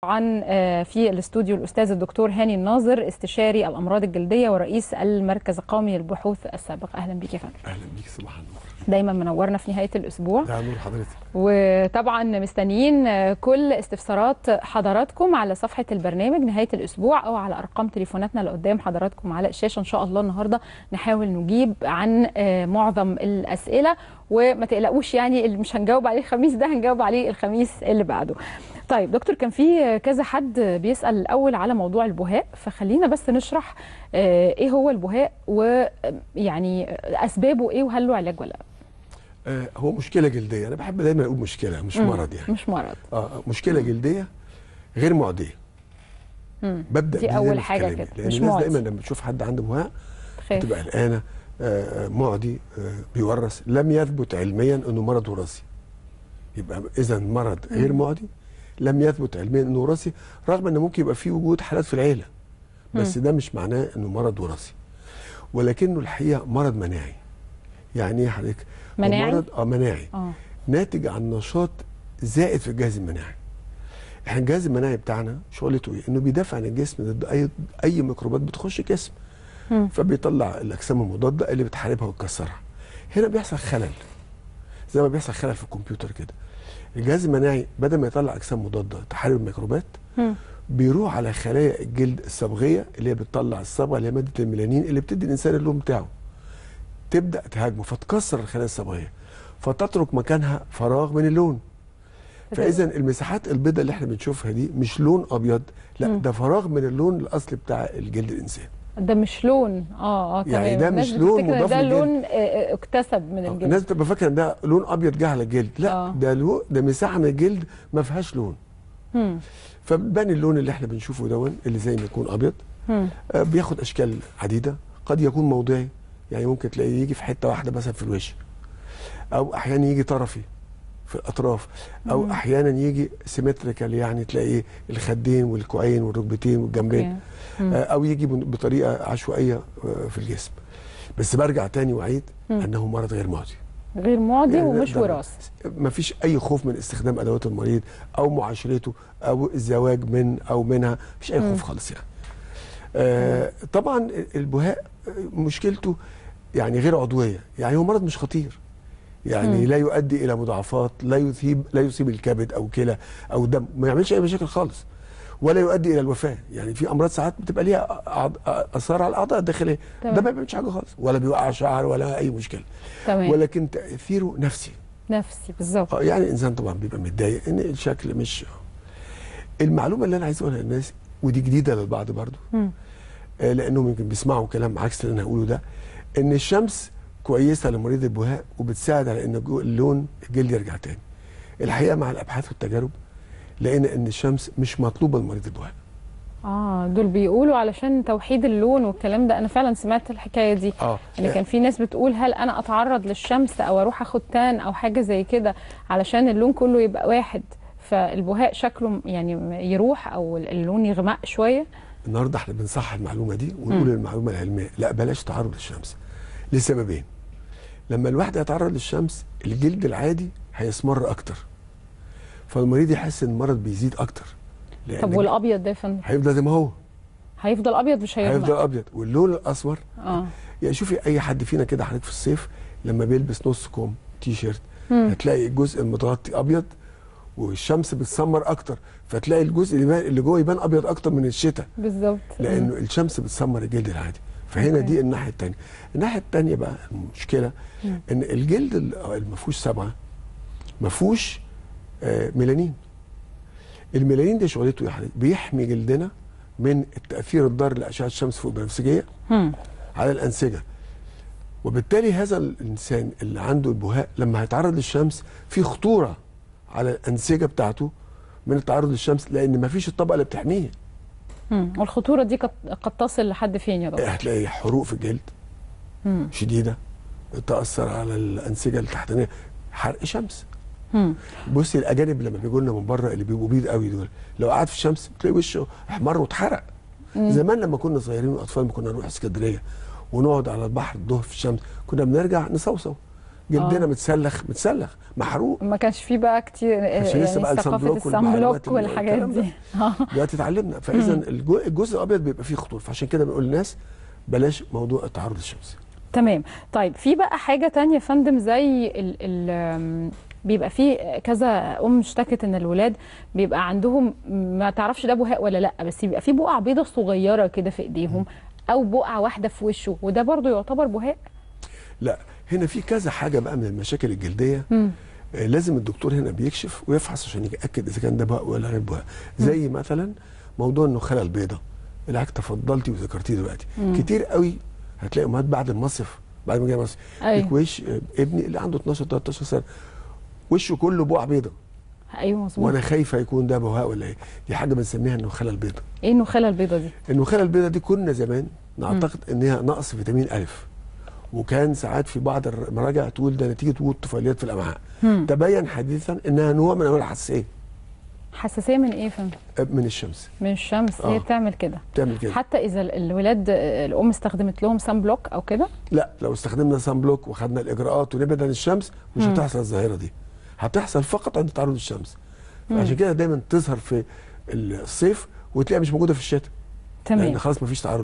طبعا آه، في الاستوديو الاستاذ الدكتور هاني الناظر استشاري الامراض الجلديه ورئيس المركز القومي للبحوث السابق اهلا بيك يا فندم اهلا بيك صباح النور دايما منورنا في نهايه الاسبوع ده نور حضرتك وطبعا مستنيين آه، كل استفسارات حضراتكم على صفحه البرنامج نهايه الاسبوع او على ارقام تليفوناتنا اللي قدام حضراتكم على الشاشه ان شاء الله النهارده نحاول نجيب عن آه، معظم الاسئله وما تقلقوش يعني اللي مش هنجاوب عليه الخميس ده هنجاوب عليه الخميس اللي بعده طيب دكتور كان في كذا حد بيسال الاول على موضوع البهاء فخلينا بس نشرح آه، ايه هو البهاء ويعني اسبابه ايه وهل له علاج ولا لا آه هو مشكله جلديه انا بحب دايما اقول مشكله مش مرض يعني مش مرض اه مشكله جلديه غير معديه مم. ببدا دي بيه أول دايماً في حاجة كلامي، كده، لان مش الناس معدي. دايما لما تشوف حد عنده بهاء خايف. بتبقى قلقانه آه معدي آه بيورث لم يثبت علميا انه مرض وراثي يبقى اذا مرض غير معدي لم يثبت علميا انه وراثي رغم ان ممكن يبقى فيه وجود حالات في العيله بس ده مش معناه انه مرض وراثي ولكنه الحقيقه مرض مناعي يعني ايه حضرتك هو مناعي؟ مرض اه مناعي اه ناتج عن نشاط زائد في الجهاز المناعي احنا الجهاز المناعي بتاعنا شغلته ايه انه بيدافع عن الجسم ضد اي اي ميكروبات بتخش الجسم مم. فبيطلع الاجسام المضاده اللي بتحاربها وتكسرها هنا بيحصل خلل زي ما بيحصل خلل في الكمبيوتر كده الجهاز المناعي بدل ما يطلع اجسام مضاده تحارب الميكروبات مم. بيروح على خلايا الجلد الصبغيه اللي هي بتطلع الصبغه اللي هي ماده الميلانين اللي بتدي الانسان اللون بتاعه تبدا تهاجمه فتكسر الخلايا الصبغيه فتترك مكانها فراغ من اللون فاذا المساحات البيضاء اللي احنا بنشوفها دي مش لون ابيض لا مم. ده فراغ من اللون الاصلي بتاع الجلد الانسان ده مش لون اه اه تمام يعني ده الناس مش لون بتفتكر إن مضاف ده للجلد. لون آه، آه، اكتسب من الجلد الناس بتبقى فاكره ان ده لون ابيض جه على الجلد لا آه. ده لو ده مساحه من الجلد ما فيهاش لون مم. فبان اللون اللي احنا بنشوفه دون اللي زي ما يكون ابيض مم. آه، بياخد اشكال عديده قد يكون موضعي يعني ممكن تلاقيه يجي في حته واحده مثلا في الوش او احيانا يجي طرفي في الاطراف او مم. احيانا يجي سيمتريكال يعني تلاقي الخدين والكوعين والركبتين والجنبين أوكي. مم. آه، او يجي بن- بطريقه عشوائيه آه، في الجسم بس برجع تاني واعيد مم. انه مرض غير معدي غير معدي يعني ومش ده- وراثي ما فيش اي خوف من استخدام ادوات المريض او معاشرته او الزواج من او منها مفيش اي مم. خوف خالص يعني آه طبعا البهاء مشكلته يعني غير عضويه يعني هو مرض مش خطير يعني مم. لا يؤدي الى مضاعفات لا يصيب لا يصيب الكبد او كلى او دم ما يعملش اي مشاكل خالص ولا يؤدي الى الوفاه يعني في امراض ساعات بتبقى ليها أعض- اثار على الاعضاء الداخليه تمام. ده ما بيعملش حاجه خالص ولا بيوقع شعر ولا اي مشكله تمام ولكن تاثيره نفسي نفسي بالظبط اه يعني الانسان طبعا بيبقى متضايق ان الشكل مش المعلومه اللي انا عايز اقولها للناس ودي جديده للبعض برضو مم. آه لانهم يمكن بيسمعوا كلام عكس اللي انا هقوله ده ان الشمس كويسه لمريض البهاء وبتساعد على ان جو- اللون الجلد يرجع تاني الحقيقه مع الابحاث والتجارب لقينا ان الشمس مش مطلوبه لمريض البهاء اه دول بيقولوا علشان توحيد اللون والكلام ده انا فعلا سمعت الحكايه دي اه ان كان في ناس بتقول هل انا اتعرض للشمس او اروح اخد تان او حاجه زي كده علشان اللون كله يبقى واحد فالبهاء شكله يعني يروح او اللون يغمق شويه النهارده احنا بنصحح المعلومه دي ونقول مم. المعلومه العلميه لا بلاش تعرض للشمس لسببين لما الواحد يتعرض للشمس الجلد العادي هيسمر اكتر فالمريض يحس ان المرض بيزيد اكتر لأن طب والابيض ده يا فندم هيفضل زي ما هو هيفضل ابيض مش هيفضل هيغمق ابيض واللون الاسمر اه يعني شوفي اي حد فينا كده حضرتك في الصيف لما بيلبس نص كوم تي شيرت مم. هتلاقي الجزء المتغطي ابيض والشمس بتسمر اكتر فتلاقي الجزء اللي بان- اللي جوه يبان ابيض اكتر من الشتاء بالظبط لانه الشمس بتسمر الجلد العادي فهنا أوكي. دي الناحيه الثانيه الناحيه الثانيه بقى المشكله مم. ان الجلد ال- اللي ما فيهوش صبغه ما فيهوش آه، ميلانين الميلانين ده شغلته ايه يا حضرتك؟ بيحمي جلدنا من التاثير الضار لاشعه الشمس فوق البنفسجيه مم. على الانسجه وبالتالي هذا الانسان اللي عنده البهاء لما هيتعرض للشمس في خطوره على الانسجه بتاعته من التعرض للشمس لان ما فيش الطبقه اللي بتحميه مم. والخطوره دي قد, قد تصل لحد فين يا دكتور هتلاقي حروق في الجلد مم. شديده تاثر على الانسجه التحتانيه حرق شمس مم. بصي الاجانب لما بيجوا لنا من بره اللي بيبقوا بيض قوي دول لو قعد في الشمس تلاقي وشه احمر واتحرق مم. زمان لما كنا صغيرين واطفال ما كنا نروح اسكندريه ونقعد على البحر الظهر في الشمس كنا بنرجع نصوصو جلدنا آه. متسلخ متسلخ محروق ما كانش فيه بقى كتير كانش يعني لسه بقى الصن ثقافه بلوك الصن والمعلومات بلوك اللي- والحاجات الكلام ده. دي آه. دلوقتي اتعلمنا فاذا الجو- الجزء الابيض بيبقى فيه خطوره فعشان كده بنقول للناس بلاش موضوع التعرض الشمسي تمام طيب في بقى حاجة تانية يا فندم زي ال ال آم، بيبقى في كذا ام اشتكت ان الولاد بيبقى عندهم ما تعرفش ده بهاء ولا لا بس بيبقى في بقع بيضة صغيرة كده في ايديهم او بقعة واحدة في وشه وده برضو يعتبر بهاء لا هنا في كذا حاجه بقى من المشاكل الجلديه مم. آه، لازم الدكتور هنا بيكشف ويفحص عشان يتاكد اذا كان ده بهاء ولا غير بهاء زي مثلا موضوع انه خلل البيضه اللي حضرتك تفضلتي وذكرتيه دلوقتي كتير قوي هتلاقي امهات بعد المصيف بعد ما جاي مصر أيوة. يكويش آه، ابني اللي عنده 12 13 سنه وشه كله بقع بيضه ايوه مظبوط وانا خايفه يكون ده بهاء ولا ايه دي حاجه بنسميها انه خلل بيضه ايه النخالة البيضة دي النخاله البيضاء دي كنا زمان نعتقد ان هي نقص فيتامين الف وكان ساعات في بعض المراجع تقول ده نتيجه وجود طفيليات في الامعاء مم. تبين حديثا انها نوع من انواع الحساسيه حساسية من ايه يا فندم من الشمس من الشمس هي آه. بتعمل كده بتعمل كده حتى اذا ال- الولاد آه، الام استخدمت لهم سان بلوك او كده لا لو استخدمنا سان بلوك وخدنا الاجراءات ونبعد عن الشمس مش مم. هتحصل الظاهره دي هتحصل فقط عند تعرض الشمس عشان كده دايما تظهر في الصيف وتلاقيها مش موجوده في الشتاء تمام لان خلاص مفيش تعرض